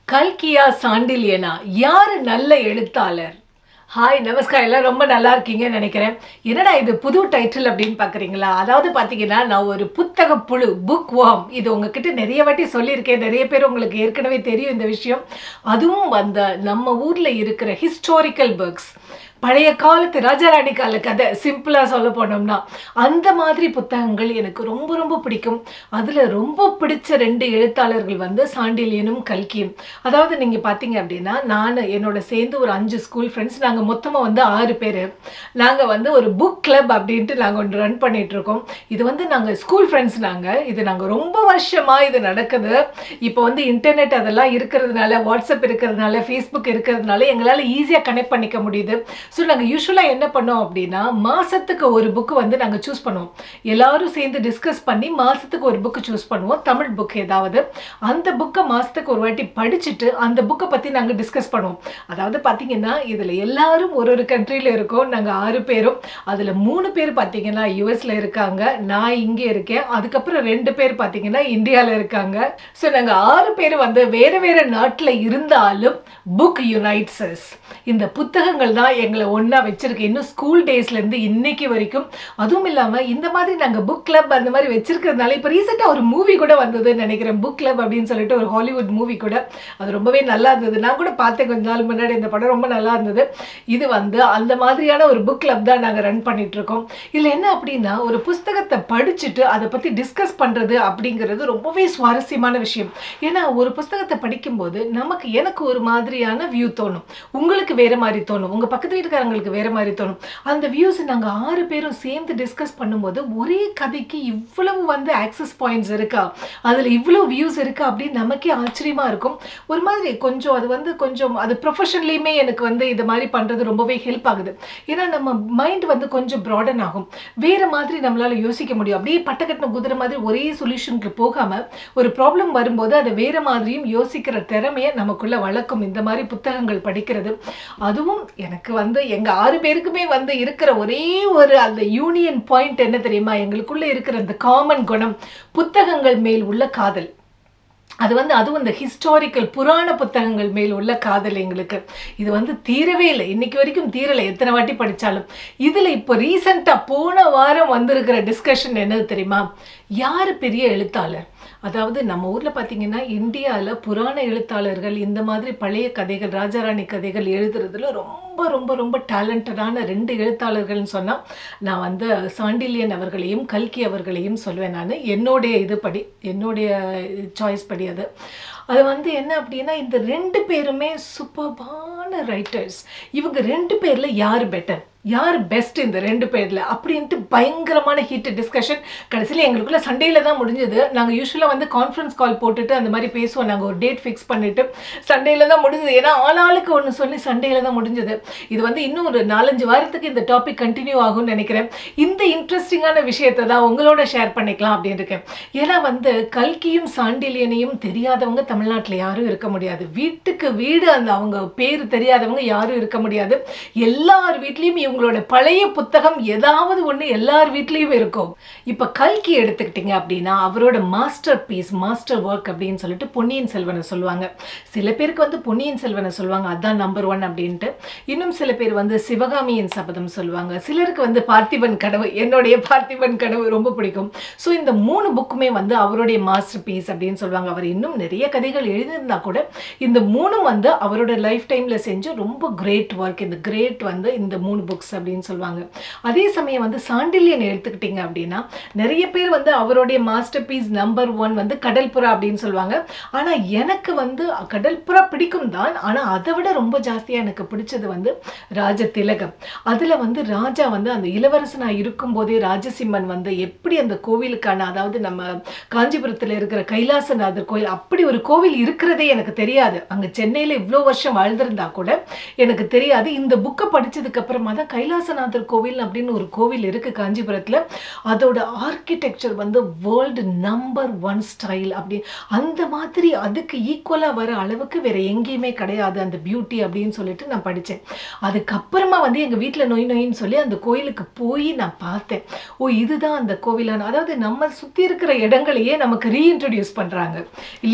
கல்கியா சாண்டில்யனா யாரு நல்ல எழுத்தாளர் ஹாய் நமஸ்கார் எல்லாம் ரொம்ப நல்லா இருக்கீங்கன்னு நினைக்கிறேன் என்னடா இது புது டைட்டில் அப்படின்னு பார்க்குறீங்களா அதாவது பார்த்தீங்கன்னா நான் ஒரு புத்தக புழு புக் வார்ம் இது உங்ககிட்ட நிறைய வாட்டி சொல்லியிருக்கேன் நிறைய பேர் உங்களுக்கு ஏற்கனவே தெரியும் இந்த விஷயம் அதுவும் அந்த நம்ம ஊரில் இருக்கிற ஹிஸ்டாரிக்கல் புக்ஸ் பழைய காலத்து ராஜாராணி கால கதை சிம்பிளாக சொல்ல போனோம்னா அந்த மாதிரி புத்தகங்கள் எனக்கு ரொம்ப ரொம்ப பிடிக்கும் அதில் ரொம்ப பிடிச்ச ரெண்டு எழுத்தாளர்கள் வந்து சாண்டிலியனும் கல்கியும் அதாவது நீங்கள் பார்த்தீங்க அப்படின்னா நான் என்னோட சேர்ந்து ஒரு அஞ்சு ஸ்கூல் ஃப்ரெண்ட்ஸ் நாங்கள் மொத்தமாக வந்து ஆறு பேர் நாங்கள் வந்து ஒரு புக் கிளப் அப்படின்ட்டு நாங்கள் ஒன்று ரன் பண்ணிட்டு இருக்கோம் இது வந்து நாங்கள் ஸ்கூல் ஃப்ரெண்ட்ஸ் நாங்கள் இது நாங்கள் ரொம்ப வருஷமாக இது நடக்குது இப்போ வந்து இன்டர்நெட் அதெல்லாம் இருக்கிறதுனால வாட்ஸ்அப் இருக்கிறதுனால ஃபேஸ்புக் இருக்கிறதுனால எங்களால் ஈஸியாக கனெக்ட் பண்ணிக்க முடியுது ஸோ நாங்கள் யூஸ்வலாக என்ன பண்ணோம் அப்படின்னா மாதத்துக்கு ஒரு புக்கு வந்து நாங்கள் சூஸ் பண்ணுவோம் எல்லாரும் சேர்ந்து டிஸ்கஸ் பண்ணி மாதத்துக்கு ஒரு புக்கு சூஸ் பண்ணுவோம் தமிழ் புக் ஏதாவது அந்த புக்கை மாதத்துக்கு ஒரு வாட்டி படிச்சுட்டு அந்த புக்கை பற்றி நாங்கள் டிஸ்கஸ் பண்ணுவோம் அதாவது பார்த்தீங்கன்னா இதில் எல்லாரும் ஒரு ஒரு கண்ட்ரியில் இருக்கோம் நாங்கள் ஆறு பேரும் அதில் மூணு பேர் பார்த்தீங்கன்னா யூஎஸில் இருக்காங்க நான் இங்கே இருக்கேன் அதுக்கப்புறம் ரெண்டு பேர் பார்த்தீங்கன்னா இந்தியாவில் இருக்காங்க ஸோ நாங்கள் ஆறு பேர் வந்து வேறு வேறு நாட்டில் இருந்தாலும் புக் யுனைட்ஸஸ் இந்த புத்தகங்கள் தான் எங்களை ஒன்றா வச்சிருக்கு இன்னும் ஸ்கூல் டேஸ்லேருந்து இன்னைக்கு வரைக்கும் அதுவும் இல்லாமல் இந்த மாதிரி நாங்கள் புக் கிளப் அந்த மாதிரி வச்சிருக்கிறதுனால இப்போ ரீசெண்டாக ஒரு மூவி கூட வந்ததுன்னு நினைக்கிறேன் புக் கிளப் அப்படின்னு சொல்லிட்டு ஒரு ஹாலிவுட் மூவி கூட அது ரொம்பவே நல்லா இருந்தது நான் கூட பார்த்தேன் கொஞ்ச நாள் முன்னாடி இந்த படம் ரொம்ப நல்லா இருந்தது இது வந்து அந்த மாதிரியான ஒரு புக் கிளப் தான் நாங்கள் ரன் பண்ணிட்டு இருக்கோம் இதில் என்ன அப்படின்னா ஒரு புஸ்தகத்தை படிச்சுட்டு அதை பற்றி டிஸ்கஸ் பண்ணுறது அப்படிங்கிறது ரொம்பவே சுவாரஸ்யமான விஷயம் ஏன்னா ஒரு புஸ்தகத்தை படிக்கும்போது நமக்கு எனக்கு ஒரு மாதிரியான வியூ தோணும் உங்களுக்கு வேற மாதிரி தோணும் உங்கள் பக்கத்து வீட்டுக்காரங்களுக்கு வேற மாதிரி தோணும் அந்த வியூஸ் நாங்கள் ஆறு பேரும் சேர்ந்து டிஸ்கஸ் பண்ணும்போது ஒரே கதைக்கு இவ்வளவு வந்து ஆக்சஸ் பாயிண்ட்ஸ் இருக்கா அதில் இவ்வளோ வியூஸ் இருக்கா அப்படின்னு நமக்கே ஆச்சரியமாக இருக்கும் ஒரு மாதிரி கொஞ்சம் அது வந்து கொஞ்சம் அது ப்ரொஃபஷன்லேயுமே எனக்கு வந்து இது மாதிரி பண்ணுறது ரொம்பவே ஹெல்ப் ஆகுது ஏன்னா நம்ம மைண்ட் வந்து கொஞ்சம் ப்ராடன் ஆகும் வேறு மாதிரி நம்மளால் யோசிக்க முடியும் அப்படியே பட்டக்கட்டின குதிரை மாதிரி ஒரே சொல்யூஷனுக்கு போகாமல் ஒரு ப்ராப்ளம் வரும்போது அதை வேறு மாதிரியும் யோசிக்கிற திறமையை நமக்குள்ள வளர்க்கும் இந்த மாதிரி புத்தகங்கள் படிக்கிறது அதுவும் எனக்கு வந்து எங்கள் ஆறு பேருக்குமே வந்து இருக்கிற ஒரே ஒரு அந்த யூனியன் பாயிண்ட் என்ன தெரியுமா எங்களுக்குள்ள இருக்கிற அந்த காமன் குணம் புத்தகங்கள் மேல் உள்ள காதல் அது வந்து அதுவும் இந்த ஹிஸ்டாரிக்கல் புராண புத்தகங்கள் மேல் உள்ள காதல் எங்களுக்கு இது வந்து தீரவே இல்லை இன்னைக்கு வரைக்கும் தீரலை எத்தனை வாட்டி படித்தாலும் இதில் இப்போ ரீசண்டாக போன வாரம் வந்திருக்கிற டிஸ்கஷன் என்னது தெரியுமா யார் பெரிய எழுத்தாளர் அதாவது நம்ம ஊரில் பார்த்தீங்கன்னா இந்தியாவில் புராண எழுத்தாளர்கள் இந்த மாதிரி பழைய கதைகள் ராஜாராணி கதைகள் எழுதுறதுல ரொம்ப ரொம்ப ரொம்ப டேலண்டடான ரெண்டு எழுத்தாளர்கள்னு சொன்னால் நான் வந்து சாண்டில்யன் அவர்களையும் கல்கி அவர்களையும் சொல்வேன் நான் என்னுடைய இது படி என்னுடைய சாய்ஸ் படி அது அது வந்து என்ன அப்படின்னா இந்த ரெண்டு பேருமே சூப்பர்பான ரைட்டர்ஸ் இவங்க ரெண்டு பேரில் யார் பெட்டர் யார் பெஸ்ட் இந்த ரெண்டு பேரில் அப்படின்ட்டு பயங்கரமான ஹீட் டிஸ்கஷன் கடைசியில் எங்களுக்குள்ள சண்டேல தான் முடிஞ்சது நாங்கள் யூஸ்வலாக வந்து கான்ஃபரன்ஸ் கால் போட்டுட்டு அந்த மாதிரி பேசுவோம் நாங்கள் ஒரு டேட் ஃபிக்ஸ் பண்ணிட்டு சண்டேல தான் முடிஞ்சது ஏன்னா ஆளாளுக்கு ஒன்று சொல்லி சண்டேல தான் முடிஞ்சது இது வந்து இன்னும் ஒரு நாலஞ்சு வாரத்துக்கு இந்த டாபிக் கண்டினியூ ஆகும்னு நினைக்கிறேன் இந்த இன்ட்ரெஸ்டிங்கான விஷயத்தை தான் உங்களோட ஷேர் பண்ணிக்கலாம் அப்படின்னு இருக்கேன் ஏன்னா வந்து கல்கியும் சாண்டிலியனையும் தெரியாதவங்க தமிழ்நாட்டில் யாரும் இருக்க முடியாது வீட்டுக்கு வீடு அந்த அவங்க பேர் தெரியாதவங்க யாரும் இருக்க முடியாது எல்லார் வீட்லேயும் இவங்களோட பழைய புத்தகம் ஏதாவது ஒன்று எல்லார் வீட்லேயும் இருக்கும் இப்போ கல்கி எடுத்துக்கிட்டிங்க அப்படின்னா அவரோட மாஸ்டர் பீஸ் மாஸ்டர் ஒர்க் அப்படின்னு சொல்லிட்டு பொன்னியின் செல்வனை சொல்லுவாங்க சில பேருக்கு வந்து பொன்னியின் செல்வனை சொல்லுவாங்க அதான் நம்பர் ஒன் அப்படின்ட்டு இன்னும் சில பேர் வந்து சிவகாமியின் சபதம் சொல்லுவாங்க சிலருக்கு வந்து பார்த்திபன் கனவு என்னுடைய பார்த்திபன் கனவு ரொம்ப பிடிக்கும் ஸோ இந்த மூணு புக்குமே வந்து அவருடைய மாஸ்டர் பீஸ் அப்படின்னு சொல்லுவாங்க அவர் இன்னும் நிறைய கதைகள் எழுதியிருந்தா கூட இந்த மூணும் வந்து அவரோட லைஃப் டைமில் செஞ்ச ரொம்ப கிரேட் ஒர்க் இந்த கிரேட் வந்து இந்த மூணு புக்ஸ் அப்படின்னு சொல்லுவாங்க அதே சமயம் வந்து சாண்டில்யன் எடுத்துக்கிட்டிங்க அப்படின்னா நிறைய பேர் வந்து அவருடைய மாஸ்டர் பீஸ் நம்பர் ஒன் வந்து கடல்புறா அப்படின்னு சொல்லுவாங்க ஆனால் எனக்கு வந்து கடல்புறா பிடிக்கும் தான் ஆனால் அதை விட ரொம்ப ஜாஸ்தியாக எனக்கு பிடிச்சது வந்து ராஜ திலகம் அதில் வந்து ராஜா வந்து அந்த இளவரசனாக இருக்கும்போதே ராஜசிம்மன் வந்து எப்படி அந்த கோவிலுக்கான அதாவது நம்ம காஞ்சிபுரத்தில் இருக்கிற கைலாசநாதர் கோயில் அப்படி ஒரு கோவில் இருக்கிறதே எனக்கு தெரியாது அங்கே சென்னையில் இவ்வளோ வருஷம் வாழ்ந்திருந்தா கூட எனக்கு தெரியாது இந்த புக்கை படித்ததுக்கு அப்புறமா தான் கைலாசநாதர் கோவில் அப்படின்னு ஒரு கோவில் இருக்குது காஞ்சிபுரத்தில் அதோட ஆர்கிடெக்சர் வந்து வேர்ல்டு நம்பர் ஒன் ஸ்டைல் அப்படி அந்த மாதிரி அதுக்கு ஈக்குவலாக வர அளவுக்கு வேற எங்கேயுமே கிடையாது அந்த பியூட்டி அப்படின்னு சொல்லிட்டு நான் படித்தேன் அதுக்கப்புறமா வந்து எங்கள் வீட்டில் நொய் நொயின்னு சொல்லி அந்த கோயிலுக்கு போய் நான் பார்த்தேன் ஓ இதுதான் அந்த கோவிலான அதாவது நம்ம சுற்றி இருக்கிற இடங்களையே நமக்கு ரீஇன்ட்ரடியூஸ் பண்ணுறாங்க இல்லையா இந்த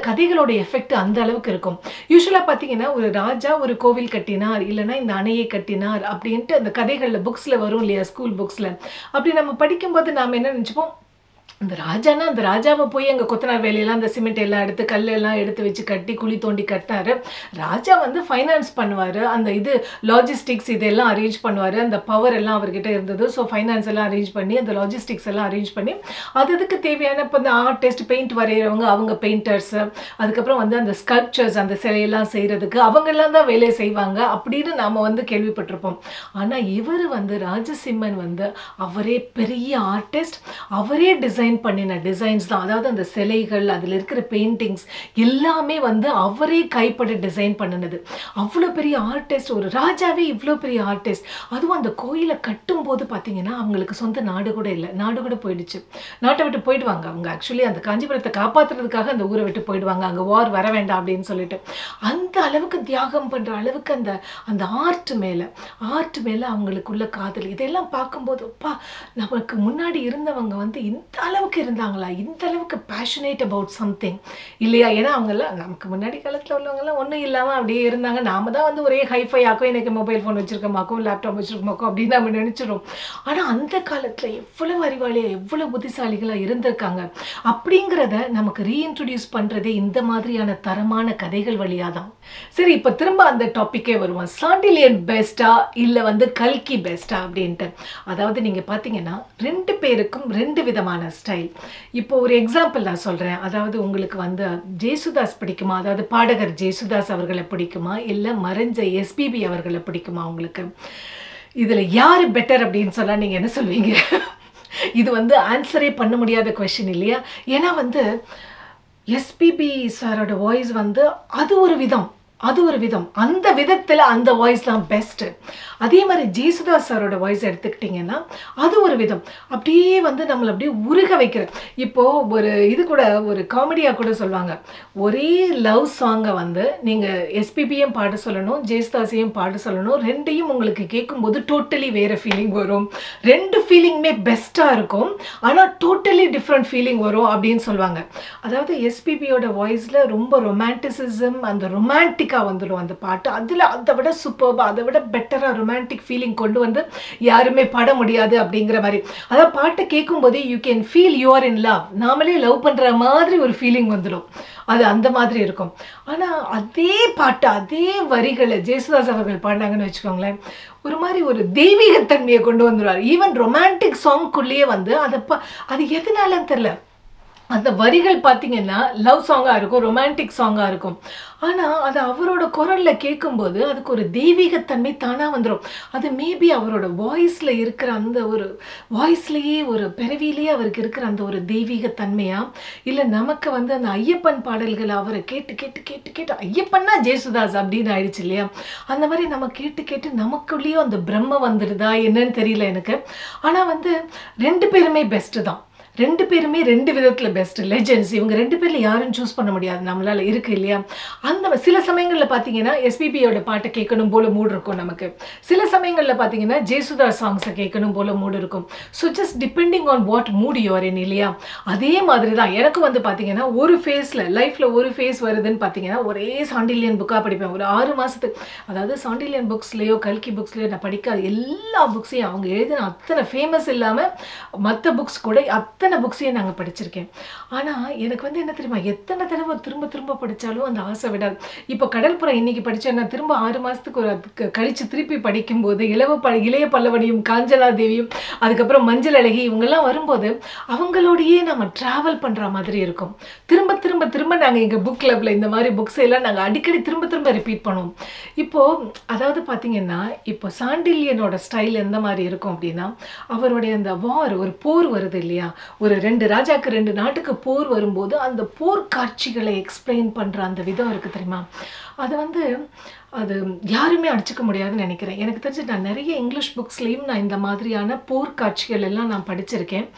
கதைகளோட எஃபெக்ட் அந்த அளவுக்கு இருக்கும் யூஸ்வலாக பார்த்தீங்கன்னா ஒரு ராஜா ஒரு கோவில் கட்டினார் இல்லைன்னா இந்த அணையை கட்டினார் அப்படின்ட்டு அந்த கதைகளில் புக்ஸில் வரும் இல்லையா ஸ்கூல் புக்ஸில் அப்படி நம்ம படிக்கும்போது நாம் என்ன நினச்சிப்போம் அந்த ராஜானா அந்த ராஜாவை போய் அங்கே கொத்தனார் வேலையெல்லாம் அந்த சிமெண்ட் எல்லாம் எடுத்து கல்லெல்லாம் எடுத்து வச்சு கட்டி குழி தோண்டி கட்டினாரு ராஜா வந்து ஃபைனான்ஸ் பண்ணுவார் அந்த இது லாஜிஸ்டிக்ஸ் இதெல்லாம் அரேஞ்ச் பண்ணுவார் அந்த பவர் எல்லாம் அவர்கிட்ட இருந்தது ஸோ ஃபைனான்ஸ் எல்லாம் அரேஞ்ச் பண்ணி அந்த லாஜிஸ்டிக்ஸ் எல்லாம் அரேஞ்ச் பண்ணி அது அதுக்கு தேவையான இப்போ இந்த ஆர்டிஸ்ட் பெயிண்ட் வரைகிறவங்க அவங்க பெயிண்டர்ஸு அதுக்கப்புறம் வந்து அந்த ஸ்கல்ப்சர்ஸ் அந்த சிலையெல்லாம் செய்கிறதுக்கு அவங்கெல்லாம் தான் வேலையை செய்வாங்க அப்படின்னு நாம் வந்து கேள்விப்பட்டிருப்போம் ஆனால் இவர் வந்து ராஜசிம்மன் வந்து அவரே பெரிய ஆர்டிஸ்ட் அவரே டிசைன் பண்ணின டிசைன்ஸ் தான் அதாவது அந்த சிலைகள் அதில் இருக்கிற பெயிண்டிங்ஸ் எல்லாமே வந்து அவரே கைப்பட டிசைன் பண்ணினது அவ்வளோ பெரிய ஆர்டிஸ்ட் ஒரு ராஜாவே இவ்வளோ பெரிய ஆர்டிஸ்ட் அதுவும் அந்த கோயிலை கட்டும்போது பார்த்தீங்கன்னா அவங்களுக்கு சொந்த நாடு கூட இல்லை நாடு கூட போயிடுச்சு நாட்டை விட்டு போயிடுவாங்க அவங்க ஆக்சுவலி அந்த காஞ்சிபுரத்தை காப்பாற்றுறதுக்காக அந்த ஊரை விட்டு போயிடுவாங்க அங்கே வார் வர வேண்டாம் அப்படின்னு சொல்லிட்டு அந்த அளவுக்கு தியாகம் பண்ணுற அளவுக்கு அந்த அந்த ஆர்ட் மேலே ஆர்ட் மேலே அவங்களுக்குள்ள காதல் இதெல்லாம் பார்க்கும்போது அப்பா நமக்கு முன்னாடி இருந்தவங்க வந்து இந்த அளவுக்கு இருந்தாங்களா இந்த அளவுக்கு பேஷனேட் அபவுட் சம்திங் இல்லையா ஏன்னா அவங்கெல்லாம் நமக்கு முன்னாடி காலத்தில் உள்ளவங்கெல்லாம் ஒன்றும் இல்லாமல் அப்படியே இருந்தாங்க நாம தான் வந்து ஒரே ஹைஃபை ஆக்கும் எனக்கு மொபைல் ஃபோன் வச்சிருக்கமாக்கும் லேப்டாப் வச்சிருக்கமாக்கும் அப்படின்னு நம்ம நினச்சிடும் ஆனால் அந்த காலத்தில் எவ்வளவு அறிவாளியாக எவ்வளவு புத்திசாலிகளாக இருந்திருக்காங்க அப்படிங்கிறத நமக்கு ரீஇன்ட்ரடியூஸ் பண்ணுறதே இந்த மாதிரியான தரமான கதைகள் வழியாக தான் சரி இப்போ திரும்ப அந்த டாப்பிக்கே வருவோம் சாண்டிலியன் பெஸ்ட்டா இல்லை வந்து கல்கி பெஸ்ட்டா அப்படின்ட்டு அதாவது நீங்கள் பார்த்தீங்கன்னா ரெண்டு பேருக்கும் ரெண்டு விதமான ஸ்டைல் இப்போ ஒரு எக்ஸாம்பிள் நான் சொல்கிறேன் அதாவது உங்களுக்கு வந்து ஜேசுதாஸ் பிடிக்குமா அதாவது பாடகர் ஜேசுதாஸ் அவர்களை பிடிக்குமா இல்லை மறைஞ்ச எஸ்பிபி அவர்களை பிடிக்குமா உங்களுக்கு இதில் யார் பெட்டர் அப்படின்னு சொன்னால் நீங்கள் என்ன சொல்வீங்க இது வந்து ஆன்சரே பண்ண முடியாத கொஷின் இல்லையா ஏன்னா வந்து எஸ்பிபி சாரோட வாய்ஸ் வந்து அது ஒரு விதம் அது ஒரு விதம் அந்த விதத்தில் அந்த வாய்ஸ் தான் பெஸ்ட்டு அதே மாதிரி ஜேசுதாஸ் சாரோட வாய்ஸ் எடுத்துக்கிட்டிங்கன்னா அது ஒரு விதம் அப்படியே வந்து நம்மளை அப்படியே உருக வைக்கிற இப்போது ஒரு இது கூட ஒரு காமெடியாக கூட சொல்லுவாங்க ஒரே லவ் சாங்கை வந்து நீங்கள் எஸ்பிபியும் பாட சொல்லணும் ஜேசுதாஸையும் பாட சொல்லணும் ரெண்டையும் உங்களுக்கு கேட்கும்போது டோட்டலி வேறு ஃபீலிங் வரும் ரெண்டு ஃபீலிங்குமே பெஸ்ட்டாக இருக்கும் ஆனால் டோட்டலி டிஃப்ரெண்ட் ஃபீலிங் வரும் அப்படின்னு சொல்லுவாங்க அதாவது எஸ்பிபியோட வாய்ஸில் ரொம்ப ரொமான்டிசிசம் அந்த ரொமான்டிக்காக வந்துடும் அந்த பாட்டு அதில் அதை விட சூப்பர்பாக அதை விட பெட்டராக ரொமான்டிக் ஃபீலிங் கொண்டு வந்து யாருமே பாட முடியாது அப்படிங்கிற மாதிரி அதாவது பாட்டை கேட்கும்போதே you can feel you're in love நாமளே லவ் பண்ணுற மாதிரி ஒரு ஃபீலிங் வந்துடும் அது அந்த மாதிரி இருக்கும் ஆனால் அதே பாட்டு அதே வரிகளை ஜேசுதாஸ் அவர்கள் பாடினாங்கன்னு வச்சுக்கோங்களேன் ஒரு மாதிரி ஒரு தெய்வீகத்தன்மையை கொண்டு வந்துடுவார் ஈவன் ரொமான்டிக் சாங்க்குள்ளேயே வந்து அதை ப அது எதனாலன்னு தெரில அந்த வரிகள் பார்த்தீங்கன்னா லவ் சாங்காக இருக்கும் ரொமான்டிக் சாங்காக இருக்கும் ஆனால் அது அவரோட குரலில் கேட்கும்போது அதுக்கு ஒரு தெய்வீகத்தன்மை தானாக வந்துடும் அது மேபி அவரோட வாய்ஸில் இருக்கிற அந்த ஒரு வாய்ஸ்லேயே ஒரு பிறவிலேயே அவருக்கு இருக்கிற அந்த ஒரு தெய்வீகத்தன்மையா இல்லை நமக்கு வந்து அந்த ஐயப்பன் பாடல்கள் அவரை கேட்டு கேட்டு கேட்டு கேட்டு ஐயப்பன்னா ஜேசுதாஸ் அப்படின்னு ஆயிடுச்சு இல்லையா அந்த மாதிரி நம்ம கேட்டு கேட்டு நமக்குள்ளேயும் அந்த பிரம்ம வந்துடுதா என்னன்னு தெரியல எனக்கு ஆனால் வந்து ரெண்டு பேருமே பெஸ்ட்டு தான் ரெண்டு பேருமே ரெண்டு விதத்தில் பெஸ்ட் லெஜெண்ட்ஸ் இவங்க ரெண்டு பேரில் யாரும் சூஸ் பண்ண முடியாது நம்மளால் இருக்கு இல்லையா அந்த சில சமயங்களில் பார்த்தீங்கன்னா எஸ்பிபியோட பாட்டை கேட்கணும் போல மூடு இருக்கும் நமக்கு சில சமயங்களில் பார்த்தீங்கன்னா ஜேசுதாஸ் சாங்ஸை கேட்கணும் போல மூடு இருக்கும் so just depending on what mood your in இல்லையா அதே மாதிரி தான் எனக்கு வந்து பார்த்தீங்கன்னா ஒரு ஃபேஸில் லைஃப்பில் ஒரு ஃபேஸ் வருதுன்னு பார்த்தீங்கன்னா ஒரே சாண்டிலியன் புக்காக படிப்பேன் ஒரு ஆறு மாதத்துக்கு அதாவது சாண்டிலியன் புக்ஸ்லேயோ கல்கி புக்ஸ்லேயோ நான் படிக்காத எல்லா புக்ஸையும் அவங்க எழுதின அத்தனை ஃபேமஸ் இல்லாமல் மற்ற புக்ஸ் கூட அத்தனை அத்தனை புக்ஸையும் நாங்கள் படிச்சிருக்கேன் ஆனால் எனக்கு வந்து என்ன தெரியுமா எத்தனை தடவை திரும்ப திரும்ப படித்தாலும் அந்த ஆசை விடாது இப்போ கடற்புறம் இன்னைக்கு படித்தேன் நான் திரும்ப ஆறு மாதத்துக்கு ஒரு அதுக்கு கழித்து திருப்பி படிக்கும்போது இளவ ப இளைய பல்லவனியும் காஞ்சனா தேவியும் அதுக்கப்புறம் மஞ்சள் அழகி இவங்கெல்லாம் வரும்போது அவங்களோடையே நம்ம ட்ராவல் பண்ணுற மாதிரி இருக்கும் திரும்ப திரும்ப திரும்ப நாங்கள் எங்கள் புக் கிளப்பில் இந்த மாதிரி புக்ஸ் எல்லாம் நாங்கள் அடிக்கடி திரும்ப திரும்ப ரிப்பீட் பண்ணுவோம் இப்போது அதாவது பார்த்தீங்கன்னா இப்போ சாண்டில்யனோட ஸ்டைல் எந்த மாதிரி இருக்கும் அப்படின்னா அவருடைய அந்த வார் ஒரு போர் வருது இல்லையா ஒரு ரெண்டு ராஜாக்கு ரெண்டு நாட்டுக்கு போர் வரும்போது அந்த போர் காட்சிகளை எக்ஸ்பிளைன் பண்ணுற அந்த விதம் இருக்குது தெரியுமா அது வந்து அது யாருமே அடிச்சுக்க முடியாதுன்னு நினைக்கிறேன் எனக்கு தெரிஞ்சு நான் நிறைய இங்கிலீஷ் புக்ஸ்லேயும் நான் இந்த மாதிரியான போர் காட்சிகள் எல்லாம் நான் படிச்சிருக்கேன்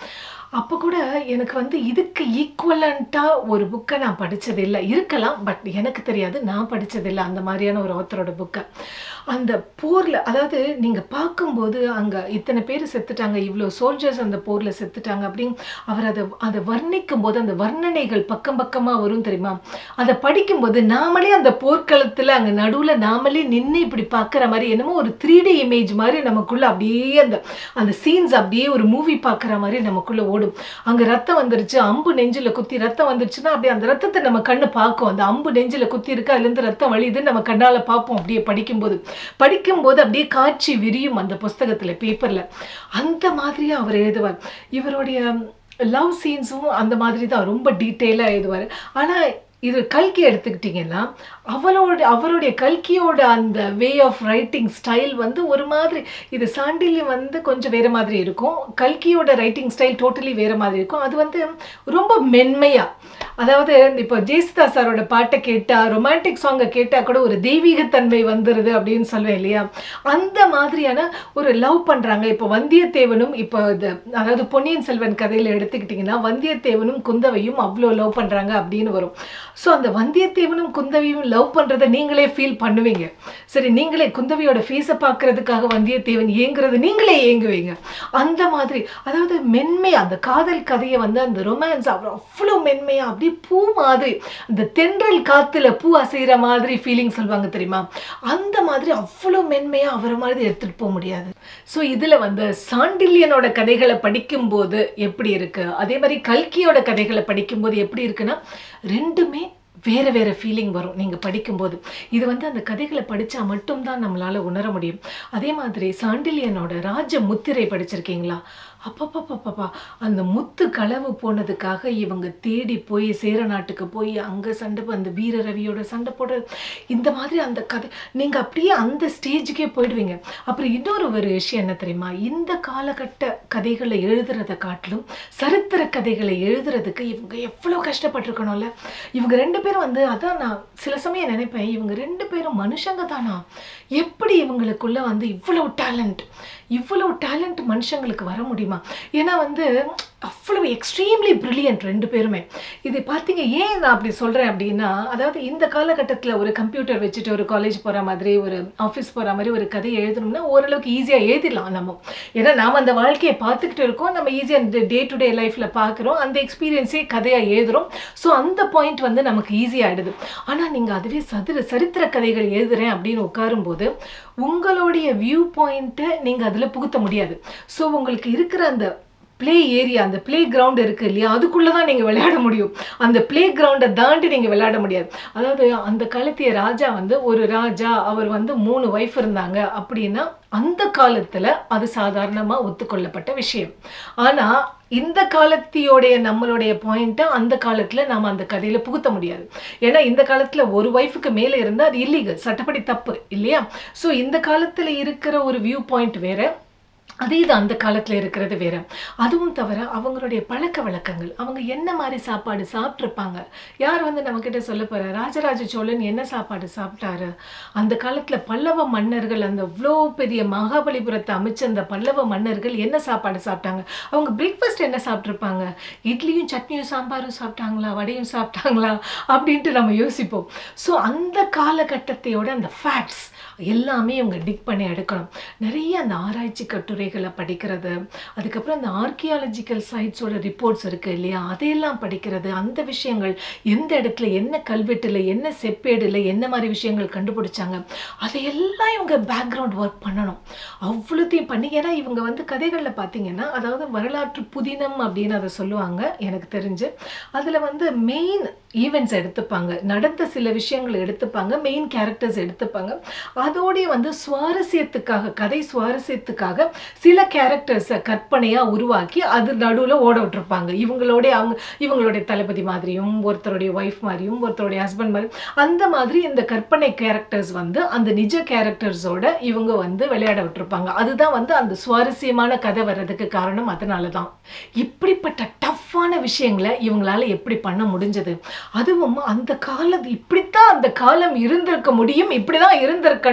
அப்போ கூட எனக்கு வந்து இதுக்கு ஈக்குவலண்ட்டாக ஒரு புக்கை நான் படிச்சது இல்லை இருக்கலாம் பட் எனக்கு தெரியாது நான் படிச்சதில்லை அந்த மாதிரியான ஒரு ஆத்தரோட புக்கை அந்த போரில் அதாவது நீங்கள் பார்க்கும்போது அங்கே இத்தனை பேர் செத்துட்டாங்க இவ்வளோ சோல்ஜர்ஸ் அந்த போரில் செத்துட்டாங்க அப்படின்னு அவர் அதை அதை வர்ணிக்கும் போது அந்த வர்ணனைகள் பக்கம் பக்கமாக வரும் தெரியுமா அதை படிக்கும்போது நாமளே அந்த போர்க்களத்தில் அங்கே நடுவில் நாமளே நின்று இப்படி பார்க்குற மாதிரி என்னமோ ஒரு த்ரீ டி இமேஜ் மாதிரி நமக்குள்ளே அப்படியே அந்த அந்த சீன்ஸ் அப்படியே ஒரு மூவி பார்க்குற மாதிரி நமக்குள்ளே ஓடும் அங்கே ரத்தம் வந்துருச்சு அம்பு நெஞ்சில் குத்தி ரத்தம் வந்துருச்சுன்னா அப்படியே அந்த ரத்தத்தை நம்ம கண்ணு பார்க்கும் அந்த அம்பு நெஞ்சில் குத்தி இருக்கு அதுலேருந்து ரத்தம் வழியுது நம்ம கண்ணால் பார்ப்போம் அப்படியே படிக்கும்போது படிக்கும்போது அப்படியே காட்சி விரியும் அந்த புஸ்தகத்தில் பேப்பரில் அந்த மாதிரியே அவர் எழுதுவார் இவருடைய லவ் சீன்ஸும் அந்த மாதிரி தான் ரொம்ப டீட்டெயிலாக எழுதுவார் ஆனால் இது கல்கி எடுத்துக்கிட்டிங்கன்னா அவளோட அவருடைய கல்கியோட அந்த வே ஆஃப் ரைட்டிங் ஸ்டைல் வந்து ஒரு மாதிரி இது சாண்டில்யம் வந்து கொஞ்சம் வேறு மாதிரி இருக்கும் கல்கியோட ரைட்டிங் ஸ்டைல் டோட்டலி வேறு மாதிரி இருக்கும் அது வந்து ரொம்ப மென்மையாக அதாவது இப்போ ஜெயசுதா சாரோட பாட்டை கேட்டால் ரொமான்டிக் சாங்கை கேட்டால் கூட ஒரு தெய்வீகத்தன்மை வந்துடுது அப்படின்னு சொல்லுவேன் இல்லையா அந்த மாதிரியான ஒரு லவ் பண்ணுறாங்க இப்போ வந்தியத்தேவனும் இப்போ இது அதாவது பொன்னியின் செல்வன் கதையில் எடுத்துக்கிட்டிங்கன்னா வந்தியத்தேவனும் குந்தவையும் அவ்வளோ லவ் பண்ணுறாங்க அப்படின்னு வரும் ஸோ அந்த வந்தியத்தேவனும் குந்தவையும் லவ் பண்ணுறதை நீங்களே ஃபீல் பண்ணுவீங்க சரி நீங்களே குந்தவையோட ஃபேஸை பார்க்கறதுக்காக வந்தியத்தேவன் ஏங்குறது நீங்களே ஏங்குவீங்க அந்த மாதிரி அதாவது மென்மை அந்த காதல் கதையை வந்து அந்த ரொமான்ஸ் அவ்வளோ அவ்வளோ மென்மையாக அப்படியே பூ மாதிரி அந்த தென்றல் காத்துல பூ அசைகிற மாதிரி ஃபீலிங் சொல்லுவாங்க தெரியுமா அந்த மாதிரி அவ்வளோ மென்மையாக அவரை மாதிரி எடுத்துகிட்டு போக முடியாது ஸோ இதில் வந்து சாண்டில்யனோட கதைகளை படிக்கும்போது எப்படி இருக்கு அதே மாதிரி கல்கியோட கதைகளை படிக்கும்போது எப்படி இருக்குன்னா ரெண்டுமே வேறு வேறு ஃபீலிங் வரும் நீங்கள் படிக்கும்போது இது வந்து அந்த கதைகளை படித்தா மட்டும்தான் நம்மளால் உணர முடியும் அதே மாதிரி சாண்டில்யனோட ராஜ முத்திரை படிச்சிருக்கீங்களா அப்பப்பப்பப்பா அந்த முத்து களவு போனதுக்காக இவங்க தேடி போய் சேர நாட்டுக்கு போய் அங்கே சண்டை போ- அந்த வீர ரவியோட சண்டை போடுறது இந்த மாதிரி அந்த கதை நீங்கள் அப்படியே அந்த ஸ்டேஜுக்கே போயிடுவீங்க அப்புறம் இன்னொரு ஒரு விஷயம் என்ன தெரியுமா இந்த காலகட்ட கதைகளை எழுதுறதை காட்டிலும் சரித்திர கதைகளை எழுதுறதுக்கு இவங்க எவ்வளோ கஷ்டப்பட்டிருக்கணும்ல இவங்க ரெண்டு பேரும் வந்து அதான் நான் சில சமயம் நினைப்பேன் இவங்க ரெண்டு பேரும் மனுஷங்க தானா எப்படி இவங்களுக்குள்ள வந்து இவ்வளோ டேலண்ட் இவ்வளோ டேலண்ட் மனுஷங்களுக்கு வர முடியுமா ஏன்னா வந்து அவ்வளவு எக்ஸ்ட்ரீம்லி பிரில்லியன்ட் ரெண்டு பேருமே இது பார்த்தீங்க ஏன் நான் அப்படி சொல்கிறேன் அப்படின்னா அதாவது இந்த காலகட்டத்தில் ஒரு கம்ப்யூட்டர் வச்சுட்டு ஒரு காலேஜ் போகிற மாதிரி ஒரு ஆஃபீஸ் போகிற மாதிரி ஒரு கதையை எழுதணும்னா ஓரளவுக்கு ஈஸியாக எழுதிடலாம் நம்ம ஏன்னா நாம் அந்த வாழ்க்கையை பார்த்துக்கிட்டு இருக்கோம் நம்ம ஈஸியாக டே டு டே லைஃப்பில் பார்க்குறோம் அந்த எக்ஸ்பீரியன்ஸே கதையாக எழுதுகிறோம் ஸோ அந்த பாயிண்ட் வந்து நமக்கு ஈஸியாகிடுது ஆனால் நீங்கள் அதுவே சதுர சரித்திர கதைகள் எழுதுறேன் அப்படின்னு உட்காரும்போது உங்களுடைய வியூ பாயிண்ட்டை நீங்கள் அதில் புகுத்த முடியாது ஸோ உங்களுக்கு இருக்கிற அந்த ப்ளே ஏரியா அந்த ப்ளே கிரவுண்ட் இருக்குது இல்லையா அதுக்குள்ளே தான் நீங்கள் விளையாட முடியும் அந்த ப்ளே கிரவுண்டை தாண்டி நீங்கள் விளையாட முடியாது அதாவது அந்த காலத்திய ராஜா வந்து ஒரு ராஜா அவர் வந்து மூணு ஒய்ஃப் இருந்தாங்க அப்படின்னா அந்த காலத்தில் அது சாதாரணமாக ஒத்துக்கொள்ளப்பட்ட விஷயம் ஆனால் இந்த காலத்தியோடைய நம்மளுடைய பாயிண்ட்டை அந்த காலத்தில் நாம் அந்த கதையில் புகுத்த முடியாது ஏன்னா இந்த காலத்தில் ஒரு ஒய்ஃபுக்கு மேலே இருந்தால் அது இல்லீகல் சட்டப்படி தப்பு இல்லையா ஸோ இந்த காலத்தில் இருக்கிற ஒரு வியூ பாயிண்ட் வேற அதே இது அந்த காலத்தில் இருக்கிறது வேற அதுவும் தவிர அவங்களுடைய பழக்க வழக்கங்கள் அவங்க என்ன மாதிரி சாப்பாடு சாப்பிட்ருப்பாங்க யார் வந்து நம்மக்கிட்ட சொல்ல போகிற ராஜராஜ சோழன் என்ன சாப்பாடு சாப்பிட்டாரு அந்த காலத்தில் பல்லவ மன்னர்கள் அந்த அவ்வளோ பெரிய மகாபலிபுரத்தை அமைச்ச அந்த பல்லவ மன்னர்கள் என்ன சாப்பாடு சாப்பிட்டாங்க அவங்க பிரேக்ஃபாஸ்ட் என்ன சாப்பிட்ருப்பாங்க இட்லியும் சட்னியும் சாம்பாரும் சாப்பிட்டாங்களா வடையும் சாப்பிட்டாங்களா அப்படின்ட்டு நம்ம யோசிப்போம் ஸோ அந்த காலகட்டத்தையோட அந்த ஃபேக்ட்ஸ் எல்லாமே இவங்க டிக் பண்ணி எடுக்கணும் நிறைய அந்த ஆராய்ச்சி கட்டுரைகளை படிக்கிறது அதுக்கப்புறம் அந்த ஆர்கியாலஜிக்கல் சைட்ஸோட ரிப்போர்ட்ஸ் இருக்குது இல்லையா அதையெல்லாம் படிக்கிறது அந்த விஷயங்கள் எந்த இடத்துல என்ன கல்வெட்டில் என்ன செப்பேடில் என்ன மாதிரி விஷயங்கள் கண்டுபிடிச்சாங்க அதையெல்லாம் இவங்க பேக்ரவுண்ட் ஒர்க் பண்ணணும் அவ்வளோத்தையும் பண்ணி ஏன்னா இவங்க வந்து கதைகளில் பார்த்தீங்கன்னா அதாவது வரலாற்று புதினம் அப்படின்னு அதை சொல்லுவாங்க எனக்கு தெரிஞ்சு அதில் வந்து மெயின் ஈவெண்ட்ஸ் எடுத்துப்பாங்க நடந்த சில விஷயங்களை எடுத்துப்பாங்க மெயின் கேரக்டர்ஸ் எடுத்துப்பாங்க அதோடய வந்து சுவாரஸ்யத்துக்காக கதை சுவாரஸ்யத்துக்காக சில கேரக்டர்ஸை கற்பனையாக உருவாக்கி அது நடுவில் ஓட விட்டுருப்பாங்க இவங்களுடைய அவங்க இவங்களுடைய தளபதி மாதிரியும் ஒருத்தருடைய ஒய்ஃப் மாதிரியும் ஒருத்தருடைய ஹஸ்பண்ட் மாதிரி அந்த மாதிரி இந்த கற்பனை கேரக்டர்ஸ் வந்து அந்த நிஜ கேரக்டர்ஸோட இவங்க வந்து விளையாட விட்டுருப்பாங்க அதுதான் வந்து அந்த சுவாரஸ்யமான கதை வர்றதுக்கு காரணம் அதனால தான் இப்படிப்பட்ட டஃப்பான விஷயங்களை இவங்களால எப்படி பண்ண முடிஞ்சது அதுவும் அந்த காலம் இப்படித்தான் அந்த காலம் இருந்திருக்க முடியும் இப்படிதான் இருந்திருக்கணும்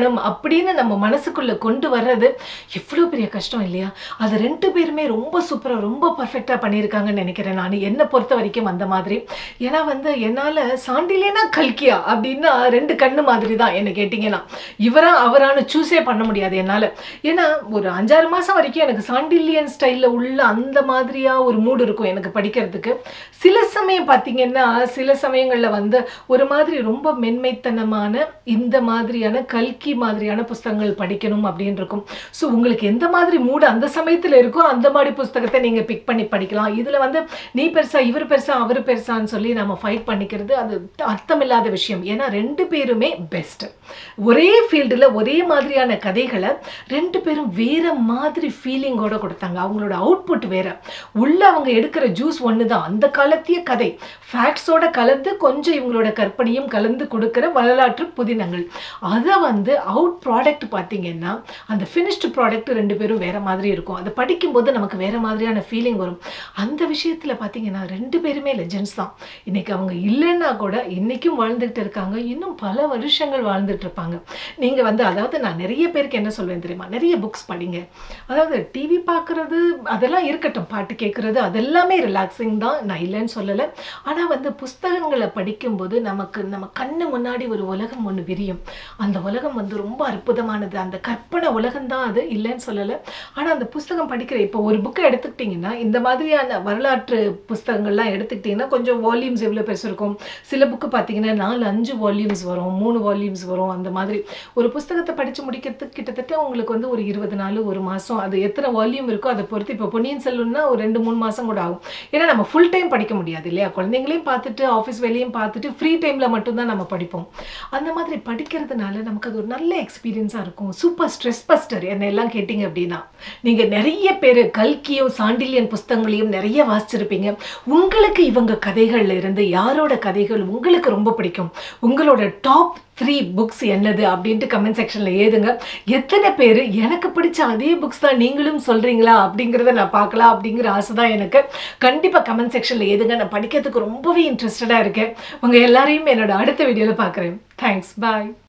வேணும் அப்படின்னு நம்ம மனசுக்குள்ள கொண்டு வர்றது எவ்வளோ பெரிய கஷ்டம் இல்லையா அது ரெண்டு பேருமே ரொம்ப சூப்பராக ரொம்ப பர்ஃபெக்டாக பண்ணியிருக்காங்கன்னு நினைக்கிறேன் நான் என்னை பொறுத்த வரைக்கும் அந்த மாதிரி ஏன்னா வந்து என்னால் சாண்டிலேனா கல்கியா அப்படின்னா ரெண்டு கண்ணு மாதிரி தான் என்ன கேட்டிங்கன்னா இவரா அவரான்னு சூஸே பண்ண முடியாது என்னால் ஏன்னா ஒரு அஞ்சாறு மாதம் வரைக்கும் எனக்கு சாண்டிலியன் ஸ்டைலில் உள்ள அந்த மாதிரியாக ஒரு மூடு இருக்கும் எனக்கு படிக்கிறதுக்கு சில சமயம் பார்த்தீங்கன்னா சில சமயங்களில் வந்து ஒரு மாதிரி ரொம்ப மென்மைத்தனமான இந்த மாதிரியான கல்கி மாதிரியான புஸ்தகங்கள் படிக்கணும் அப்படின்னு இருக்கும் ஸோ உங்களுக்கு எந்த மாதிரி மூடு அந்த சமயத்தில் இருக்கோ அந்த மாதிரி புஸ்தகத்தை நீங்கள் பிக் பண்ணி படிக்கலாம் இதில் வந்து நீ பெருசா இவர் பெருசா அவர் பெருசான்னு சொல்லி நம்ம ஃபைட் பண்ணிக்கிறது அது அர்த்தமில்லாத விஷயம் ஏன்னா ரெண்டு பேருமே பெஸ்ட் ஒரே ஃபீல்டில் ஒரே மாதிரியான கதைகளை ரெண்டு பேரும் வேற மாதிரி ஃபீலிங்கோட கொடுத்தாங்க அவங்களோட அவுட்புட் வேற உள்ள அவங்க எடுக்கிற ஜூஸ் ஒன்று தான் அந்த காலத்திய கதை ஃபேக்ட்ஸோட கலந்து கொஞ்சம் இவங்களோட கற்பனையும் கலந்து கொடுக்குற வரலாற்று புதினங்கள் அதை வந்து அவுட் ப்ராடக்ட் பார்த்தீங்கன்னா அந்த ஃபினிஷ்டு ப்ராடக்ட் ரெண்டு பேரும் வேற மாதிரி இருக்கும் அதை படிக்கும்போது நமக்கு வேற மாதிரியான ஃபீலிங் வரும் அந்த விஷயத்தில் பார்த்தீங்கன்னா ரெண்டு பேருமே லெஜெண்ட்ஸ் தான் இன்னைக்கு அவங்க இல்லைன்னா கூட இன்னைக்கும் வாழ்ந்துட்டு இருக்காங்க இன்னும் பல வருஷங்கள் வாழ்ந்துட்டு இருப்பாங்க நீங்க வந்து அதாவது நான் நிறைய பேருக்கு என்ன சொல்வேன் தெரியுமா நிறைய புக்ஸ் படிங்க அதாவது டிவி பார்க்குறது அதெல்லாம் இருக்கட்டும் பாட்டு கேட்குறது அதெல்லாமே ரிலாக்ஸிங் தான் நான் இல்லைன்னு சொல்லலை ஆனால் வந்து புஸ்தகங்களை படிக்கும்போது நமக்கு நம்ம கண்ணு முன்னாடி ஒரு உலகம் ஒன்று விரியும் அந்த உலகம் வந்து ரொம்ப அற்புதமானது அந்த கற்பனை உலகம் தான் அது இல்லைன்னு சொல்லலை ஆனால் அந்த புஸ்தகம் படிக்கிற இப்போ ஒரு புக்கை எடுத்துக்கிட்டிங்கன்னா இந்த மாதிரியான வரலாற்று புஸ்தகங்கள்லாம் எடுத்துக்கிட்டிங்கன்னா கொஞ்சம் வால்யூம்ஸ் எவ்வளோ பெருசு இருக்கும் சில புக்கு பார்த்தீங்கன்னா நாலு அஞ்சு வால்யூம்ஸ் வரும் மூணு வால்யூம்ஸ் வரும் அந்த மாதிரி ஒரு புஸ்தகத்தை படித்து முடிக்கிறதுக்கு கிட்டத்தட்ட உங்களுக்கு வந்து ஒரு இருபது நாள் ஒரு மாதம் அது எத்தனை வால்யூம் இருக்கோ அதை பொறுத்து இப்போ பொன்னியின் செல்வன்னா ஒரு ரெண்டு மூணு மாதம் கூட ஆகும் ஏன்னா நம்ம ஃபுல் டைம் படிக்க முடியாது இல்லையா குழந்தைங்களையும் பார்த்துட்டு ஆஃபீஸ் வேலையும் பார்த்துட்டு ஃப்ரீ டைமில் மட்டும்தான் நம்ம படிப்போம் அந்த மாதிரி படிக்கிறதுனால நமக்கு அது ஒரு நல்ல எக்ஸ்பீரியன்ஸாக இருக்கும் சூப்பர் ஸ்ட்ரெஸ் பஸ்டர் என்ன எல்லாம் கேட்டிங்க அப்படின்னா நீங்கள் நிறைய பேர் கல்கியும் சாண்டிலியன் புஸ்தகங்களையும் நிறைய வாசிச்சிருப்பீங்க உங்களுக்கு இவங்க கதைகள்ல இருந்து யாரோட கதைகள் உங்களுக்கு ரொம்ப பிடிக்கும் உங்களோட டாப் த்ரீ புக்ஸ் என்னது அப்படின்ட்டு கமெண்ட் செக்ஷனில் ஏதுங்க எத்தனை பேர் எனக்கு பிடிச்ச அதே புக்ஸ் தான் நீங்களும் சொல்கிறீங்களா அப்படிங்கிறத நான் பார்க்கலாம் அப்படிங்கிற ஆசை தான் எனக்கு கண்டிப்பாக கமெண்ட் செக்ஷனில் ஏதுங்க நான் படிக்கிறதுக்கு ரொம்பவே இன்ட்ரெஸ்டடாக இருக்கேன் உங்கள் எல்லாரையும் என்னோட அடுத்த வீடியோவில் பார்க்குறேன் தேங்க்ஸ் பாய்